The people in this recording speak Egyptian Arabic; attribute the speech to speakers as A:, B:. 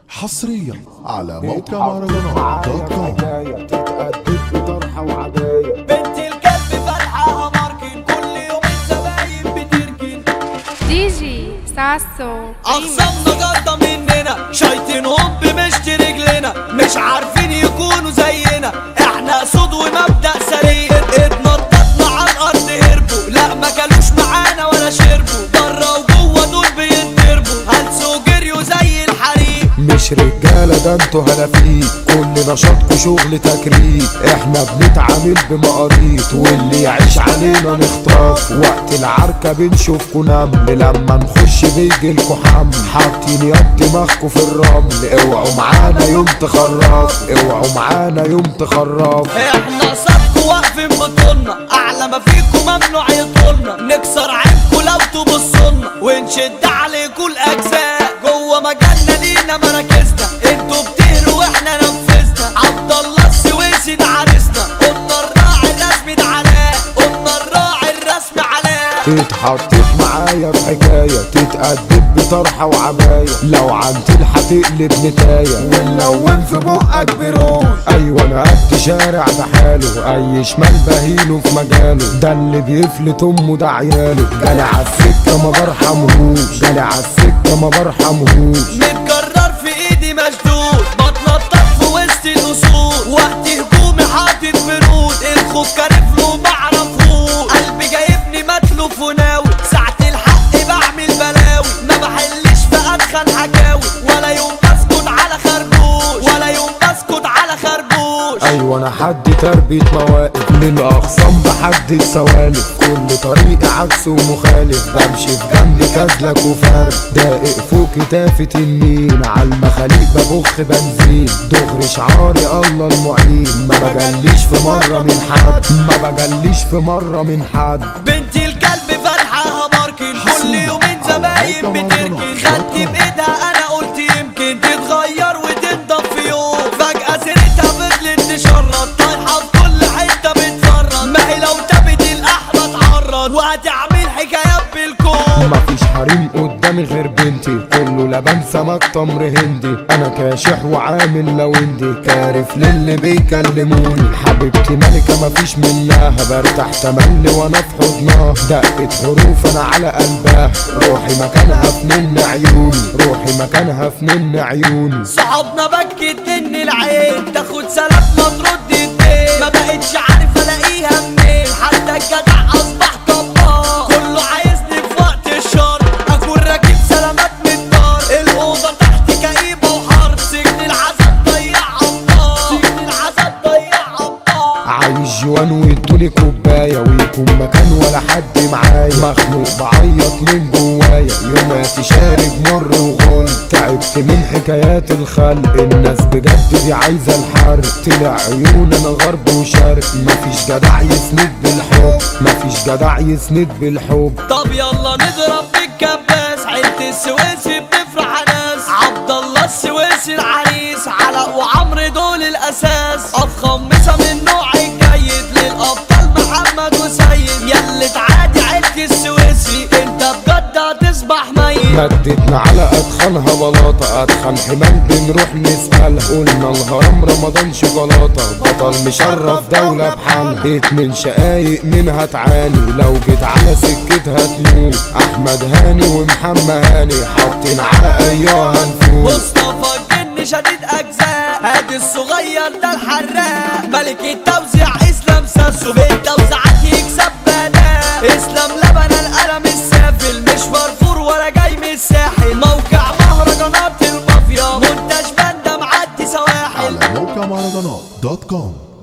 A: حصريا على موقع مهرجانات دوت كوم
B: تتأدب بطرحة وعباية
C: بنت الكلب فرحة ماركن كل يومين زباين بتركن
D: دي جي ساسو
C: أخصامنا جدة مننا شايطينهم بمشط رجلنا مش عارفين يكونوا زينا احنا صود ومبدأ سليم اتنططنا على الأرض هربوا لا ما كانوش معانا ولا شربوا بره وجوه دول بيتضربوا هلسوا جريوا زي الحريق
B: مش رجالة ده انتوا هلافيت كل نشاطكوا شغل تكريت احنا بنتعامل بمقاريط واللي يعيش علينا نخطف وقت العركة بنشوفكوا نمل لما نخش بيجيلكوا حمل حاطين يد دماغكوا في الرمل اوعوا معانا يوم تخرف اوعوا معانا يوم تخرف
C: احنا صدق واقفين بطولنا اعلى ما فيكم ممنوع يطولنا نكسر عينكم لو تبصولنا ونشد عليكم الاجزاء جوه مجالنا لينا مراكزنا انتوا بتهروا واحنا نفذنا عبد الله السويسي ده عريسنا قلنا الراعي الرسمي ده علاء قلنا الراعي الرسمي علاء
B: اتحطيت معايا في حكاية تتأدب بطرحة وعباية لو عنتلحة تقلب نتاية ونلون في بقك بروح ايوه انا قد شارع بحاله اي شمال بهيله في مجاله ده اللي بيفلت امه ده عياله جالي عالسكة ما برحمهوش جالي عالسكة ما برحمهوش
C: متكرر في ايدي مشدود بتنطط في وسط الاسود وقت هجومي حاطط برود الخوف كارفله معرفوش قلبي جايبني متلوف وناوي ساعة الحق بعمل بلاوي ما بحلش في ادخن حكاوي ولا يوم بسكت على خربوش ولا يوم بسكت على خربوش
B: ايوه انا حد تربية مواقف للاخصام بحدد سوالف كل طريق عكس ومخالف بمشي في جنب كازلك وفارق داقق فوق كتافة النين عالمخاليق ببخ بنزين دغري شعاري الله المعين ما بجليش في مرة من حد ما بجليش في مرة من حد
C: بنت الكلب فرحة ماركن كل يومين زباين بتركن خدت بايدها انا قلت يمكن تتغير وتنضف في يوم فجأة سيرتها فضلت تشرد طايحة في كل حتة بتفرد ما هي لو تبت الاحمى اتعرض وهتعمل حكايات بالكون
B: مفيش حريم قدامي غير بنتي كله لبن سمك تمر هندي انا كاشح وعامل لوندي كارف للي بيكلموني حبيبتي ملكة مفيش منها برتاح تملي وانا في حضنها دقت حروف انا على قلبها روحي مكانها في نن عيوني روحي مكانها في نن عيوني
C: صحابنا بكت ان العين تاخد سلام ما ترد الدين ما بقتش عارف الاقيها منين حتى الجدع اصبح طباخ كله عايزني في وقت الشر اكون راكب سلامات من الدار الاوضه تحت كئيبه وحر سجن العذاب ضيع عطار سجن العذاب ضيع عطار
B: عايز جوان ويدوني كوباية ويكون مكان ولا حد معايا مخنوق بعيط من جوايا يوماتي شارب مر وغل تعبت من حكايات الخلق الناس بجد دي عايزة الحرق طلع عيون انا غرب وشرق مفيش جدع يسند بالحب مفيش جدع يسند بالحب
C: طب يلا نضرب بالكباس عيلة السويسي بتفرح ناس عبد الله السويسي العريس علاء وعمرو دول الاساس افخم مسا من نوع الجيد للابطال محمد وسيد ياللي تعادي عيلة السويسي انت بجد هتصبح ميت
B: مدتنا على اتخنها بلاطة اتخن حمال بنروح نسألها قلنا الهرم رمضان شوكولاتة بطل مشرف دولة بحالها اتنين شقايق منها تعاني لو جيت على سكتها تموت احمد هاني ومحمد هاني حاطين على اياها نفوت
C: مصطفى الجن شديد اجزاء هادي الصغير ده الحراق ملك التوزيع اسلام ساسو في التوزيعات يكسب بداء اسلام لبن القلم السافل مش مرفور ولا جاي من الساحل موقع مهرجانات المافيا منتج باندا معدي سواحل
A: على موقع مهرجانات دوت كوم